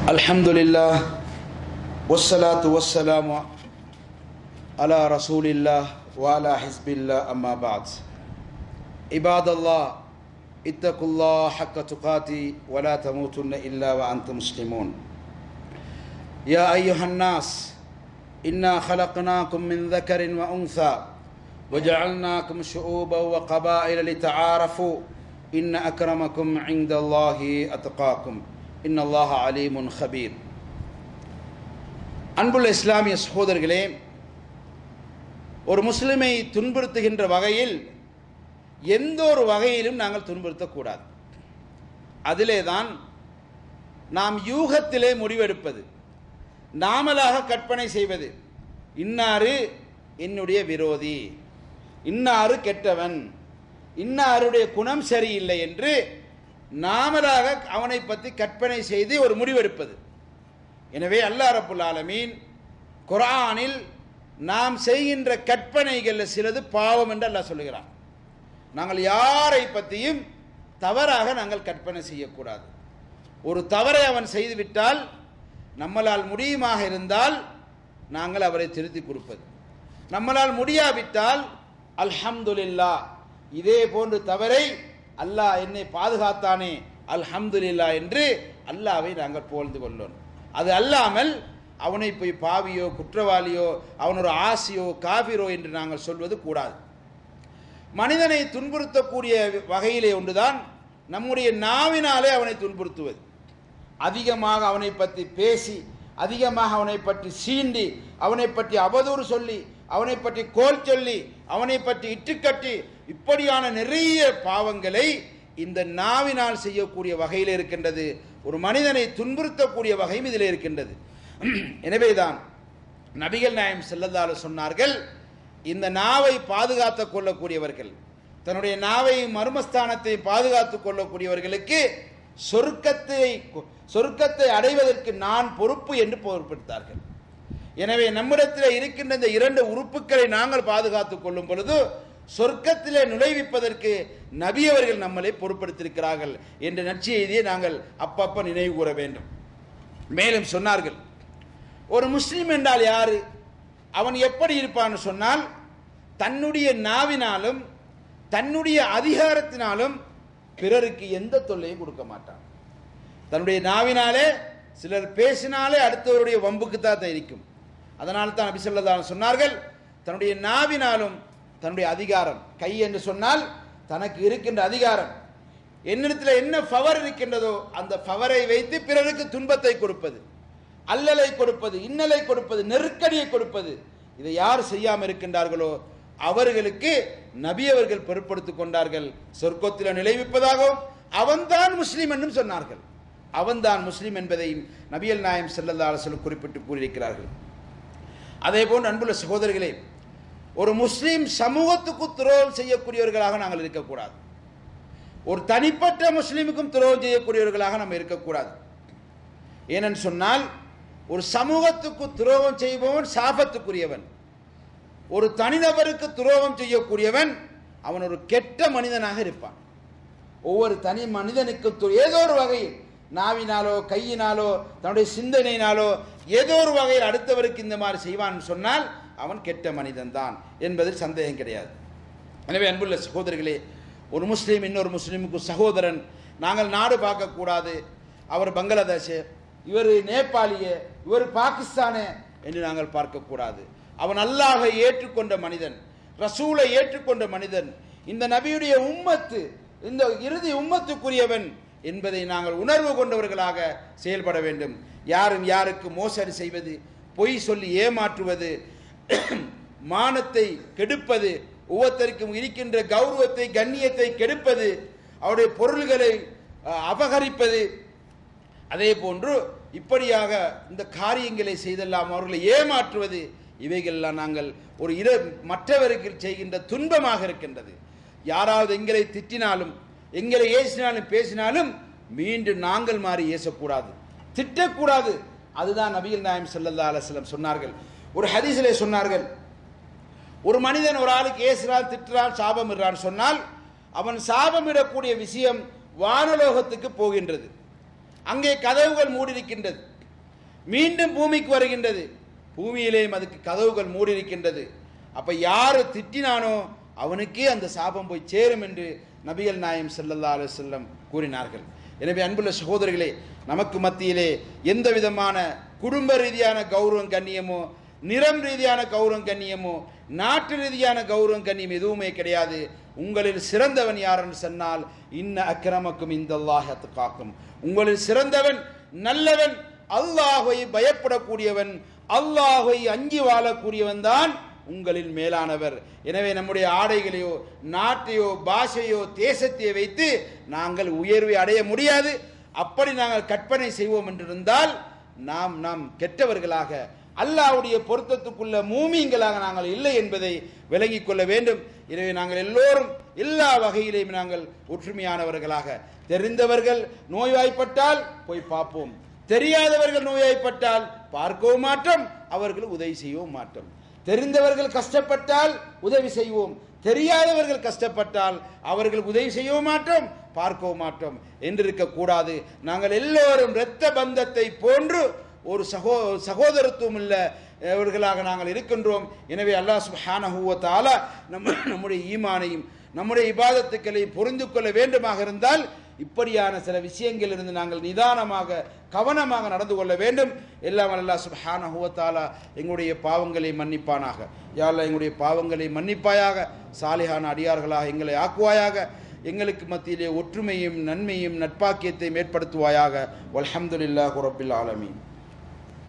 الحمد لله والصلاة والسلام على رسول الله وعلى حزب الله أما بعد عباد الله اتقوا الله حق تقاته ولا تموتن إلا وأنتم مسلمون يا أيها الناس إنا خلقناكم من ذكر وأنثى وجعلناكم شعوبا وقبائل لتعارفوا إن أكرمكم عند الله أتقاكم إن الله عليم خبير அன்புள்ள இஸ்லாமிய சகோதரர்களே ஒரு முஸ்லிமை துன்புறுத்துகின்ற வகையில் எந்த ஒரு வகையிலும் நாங்கள் துன்புறுத்தக்கூடாது அதிலே தான் நாம் யூகத்திலே முடிவெடுப்பது நாமலாக கற்பனை செய்வது இன்னாரு என்னுடைய விரோதி இன்னாரு கெட்டவன் இன்னாருடைய குணம் சரியில்லை என்று நாமலாக அவனை பற்றி கற்பனை செய்து ஒரு முடிவெடுப்பது எனவே அல்லா ரப்புல் ஆலமீன் குரானில் நாம் செய்கின்ற கற்பனைகளில் சிலது பாவம் என்று அல்லாஹ் சொல்லுகிறான் நாங்கள் யாரை பற்றியும் தவறாக நாங்கள் கற்பனை செய்யக்கூடாது ஒரு தவறை அவன் செய்துவிட்டால் நம்மளால் முடியுமாக இருந்தால் நாங்கள் அவரை திருத்தி கொடுப்பது நம்மளால் முடியாவிட்டால் அல்ஹம்துலில்லா இதே போன்று தவறை அல்லாஹ் என்னை பாதுகாத்தானே அல்ஹம்துலில்லா என்று அல்லாவை நாங்கள் புகழ்ந்து கொள்ளோம் அது அல்லாமல் அவனை போய் பாவியோ குற்றவாளியோ அவன் ஒரு ஆசியோ காபிரோ என்று நாங்கள் சொல்வது கூடாது மனிதனை துன்புறுத்தக்கூடிய வகையிலே ஒன்றுதான் நம்முடைய நாவினாலே அவனை துன்புறுத்துவது அதிகமாக அவனை பற்றி பேசி அதிகமாக அவனை பற்றி சீண்டி அவனை பற்றி அவதூறு சொல்லி அவனை பற்றி கோல் சொல்லி அவனை பற்றி இட்டுக்கட்டி இப்படியான நிறைய பாவங்களை இந்த நாவினால் செய்யக்கூடிய வகையில் இருக்கின்றது ஒரு மனிதனை துன்புறுத்தக்கூடிய வகையும் இதில் இருக்கின்றது எனவேதான் நபிகள் நாயம் செல்லதால சொன்னார்கள் இந்த நாவை பாதுகாத்து கொள்ளக்கூடியவர்கள் தன்னுடைய நாவை மர்மஸ்தானத்தை பாதுகாத்து கொள்ளக்கூடியவர்களுக்கு சொர்க்கத்தை சொர்க்கத்தை அடைவதற்கு நான் பொறுப்பு என்று பொறுப்படுத்தார்கள் எனவே நம்மிடத்தில் இருக்கின்ற இந்த இரண்டு உறுப்புகளை நாங்கள் பாதுகாத்துக் கொள்ளும் பொழுது சொர்க்கத்திலே நுழைவிப்பதற்கு நபியவர்கள் நம்மளை பொறுப்படுத்தியிருக்கிறார்கள் என்ற நற்செய்தியை நாங்கள் அப்பப்ப நினைவு கூற வேண்டும் மேலும் சொன்னார்கள் ஒரு முஸ்லீம் என்றால் யாரு அவன் எப்படி இருப்பான்னு சொன்னால் தன்னுடைய நாவினாலும் தன்னுடைய அதிகாரத்தினாலும் பிறருக்கு எந்த தொல்லையும் கொடுக்க மாட்டான் தன்னுடைய நாவினாலே சிலர் பேசினாலே அடுத்தவருடைய வம்புக்கு தான் இருக்கும் அதனால தான் அபிசல்லதான் சொன்னார்கள் தன்னுடைய நாவினாலும் தன்னுடைய அதிகாரம் கை என்று சொன்னால் தனக்கு இருக்கின்ற அதிகாரம் என்னிடத்தில் என்ன பவர் இருக்கின்றதோ அந்த பவரை வைத்து பிறருக்கு துன்பத்தை கொடுப்பது அல்லலை கொடுப்பது இன்னலை கொடுப்பது நெருக்கடியை கொடுப்பது இதை யார் செய்யாமல் இருக்கின்றார்களோ அவர்களுக்கு நபி அவர்கள் பொருட்படுத்திக் கொண்டார்கள் சொர்க்கத்தில் நிலைவிப்பதாகவும் அவன்தான் முஸ்லீம் என்றும் சொன்னார்கள் அவன்தான் முஸ்லீம் என்பதையும் நபியல் நாயம் செல்லல்லா அலுவலம் குறிப்பிட்டு கூறியிருக்கிறார்கள் அதே போன்று அன்புள்ள சகோதரர்களே ஒரு முஸ்லீம் சமூகத்துக்கு துரோகம் செய்யக்கூடியவர்களாக நாங்கள் இருக்கக்கூடாது ஒரு தனிப்பட்ட முஸ்லீமுக்கும் துரோகம் செய்யக்கூடியவர்களாக நம்ம இருக்கக்கூடாது ஏனென்று சொன்னால் ஒரு சமூகத்துக்கு துரோகம் செய்பவன் சாபத்துக்குரியவன் ஒரு தனிநபருக்கு துரோகம் செய்யக்கூடியவன் அவன் ஒரு கெட்ட மனிதனாக இருப்பான் ஒவ்வொரு தனி மனிதனுக்கு ஏதோ ஒரு வகையில் நாவினாலோ கையினாலோ தன்னுடைய சிந்தனையினாலோ ஏதோ ஒரு வகையில் அடுத்தவருக்கு இந்த மாதிரி செய்வான் சொன்னால் அவன் கெட்ட மனிதன் தான் என்பதில் சந்தேகம் கிடையாது எனவே அன்புள்ள சகோதரர்களே ஒரு முஸ்லீம் இன்னொரு முஸ்லீமுக்கு சகோதரன் நாங்கள் நாடு பார்க்கக்கூடாது அவர் பங்களாதேஷ் இவர் நேபாளிய இவர் பாகிஸ்தானே என்று நாங்கள் பார்க்கக்கூடாது அவன் அல்லாஹை ஏற்றுக்கொண்ட மனிதன் ரசூலை ஏற்றுக்கொண்ட மனிதன் இந்த நபியுடைய உம்மத்து இந்த இறுதி உம்மத்துக்குரியவன் என்பதை நாங்கள் உணர்வு கொண்டவர்களாக செயல்பட வேண்டும் யாரும் யாருக்கு மோசடி செய்வது பொய் சொல்லி ஏமாற்றுவது மானத்தை கெடுப்பது ஒவ்வொருத்தருக்கும் இருக்கின்ற கௌரவத்தை கண்ணியத்தை கெடுப்பது அவருடைய பொருள்களை அபகரிப்பது அதே போன்று இப்படியாக இந்த காரியங்களை செய்தெல்லாம் அவர்களை ஏமாற்றுவது இவைகள்லாம் நாங்கள் ஒரு இர மற்றவருக்கு செய்கின்ற துன்பமாக இருக்கின்றது யாராவது எங்களை திட்டினாலும் எங்களை ஏசினாலும் பேசினாலும் மீண்டும் நாங்கள் மாறி ஏசக்கூடாது திட்டக்கூடாது அதுதான் நபிகள் நாயம் சல்லல்லா அலுவலம் சொன்னார்கள் ஒரு ஹதீஸிலே சொன்னார்கள் ஒரு மனிதன் ஒரு ஆளுக்கு ஏசுறான் திட்டுறான் சாபம் இடுறான் சொன்னால் அவன் சாபமிடக்கூடிய விஷயம் வானலோகத்துக்கு போகின்றது அங்கே கதவுகள் மூடியிருக்கின்றது மீண்டும் பூமிக்கு வருகின்றது பூமியிலேயும் அதுக்கு கதவுகள் மூடி இருக்கின்றது அப்ப யாரு திட்டினானோ அவனுக்கே அந்த சாபம் போய் சேரும் என்று நபிகள் நாயம் ஸல்லல்லாஹு அலைஹி வஸல்லம் கூறினார்கள் எனவே அன்புள்ள சகோதரர்களே நமக்கு மத்தியிலே எந்த விதமான குடும்ப ரீதியான கௌரவம் கண்ணியமோ நிறம் ரீதியான கௌரவம் கண்ணியமோ நாட்டு ரீதியான கௌரவம் கண்ணியம் எதுவுமே கிடையாது உங்களில் சிறந்தவன் யார் என்று சொன்னால் இன்ன அக்கிரமக்கும் இந்த காக்கும் உங்களில் சிறந்தவன் நல்லவன் அல்லாஹை பயப்படக்கூடியவன் அல்லாஹை அஞ்சி வாழக்கூடியவன் தான் உங்களில் மேலானவர் எனவே நம்முடைய ஆடைகளையோ நாட்டையோ பாஷையோ தேசத்தையோ வைத்து நாங்கள் உயர்வை அடைய முடியாது அப்படி நாங்கள் கற்பனை செய்வோம் என்றிருந்தால் நாம் நாம் கெட்டவர்களாக அல்லாஹ்வுடைய பொருத்தத்துக்குள்ள மூமியங்களாக நாங்கள் இல்லை என்பதை விளங்கிக் கொள்ள வேண்டும் எனவே நாங்கள் எல்லோரும் எல்லா வகையிலையும் நாங்கள் ஒற்றுமையானவர்களாக தெரிந்தவர்கள் நோய்வாய்ப்பட்டால் போய் பார்ப்போம் தெரியாதவர்கள் நோய்வாய்ப்பட்டால் பார்க்கவும் மாட்டோம் அவர்கள் உதவி செய்யவும் மாட்டோம் தெரிந்தவர்கள் கஷ்டப்பட்டால் உதவி செய்வோம் தெரியாதவர்கள் கஷ்டப்பட்டால் அவர்கள் உதவி செய்யவும் மாட்டோம் பார்க்கவும் மாட்டோம் என்று இருக்கக்கூடாது நாங்கள் எல்லோரும் இரத்த பந்தத்தை போன்று ஒரு சகோ சகோதரத்துவம் உள்ள அவர்களாக நாங்கள் இருக்கின்றோம் எனவே அல்லாஹ் சுப்ஹானஹு வ தஆலா நம்ம நம்முடைய ஈமானையும் நம்முடைய இபாதத்துக்களையும் புரிந்து கொள்ள வேண்டுமாக இருந்தால் இப்படியான சில விஷயங்களிலிருந்து நாங்கள் நிதானமாக கவனமாக நடந்து கொள்ள வேண்டும் எல்லாம் அல்லாஹ் சுப்ஹானஹு வ தஆலா எங்களுடைய பாவங்களை மன்னிப்பானாக யா அல்லாஹ் எங்களுடைய பாவங்களை மன்னிப்பாயாக சாலிஹான அடியார்களாக எங்களை ஆக்குவாயாக எங்களுக்கு மத்தியிலே ஒற்றுமையும் நன்மையும் நட்பாக்கியத்தையும் ஏற்படுத்துவாயாக வல்ஹம்துலில்லாஹி ரப்பில் ஆலமீன்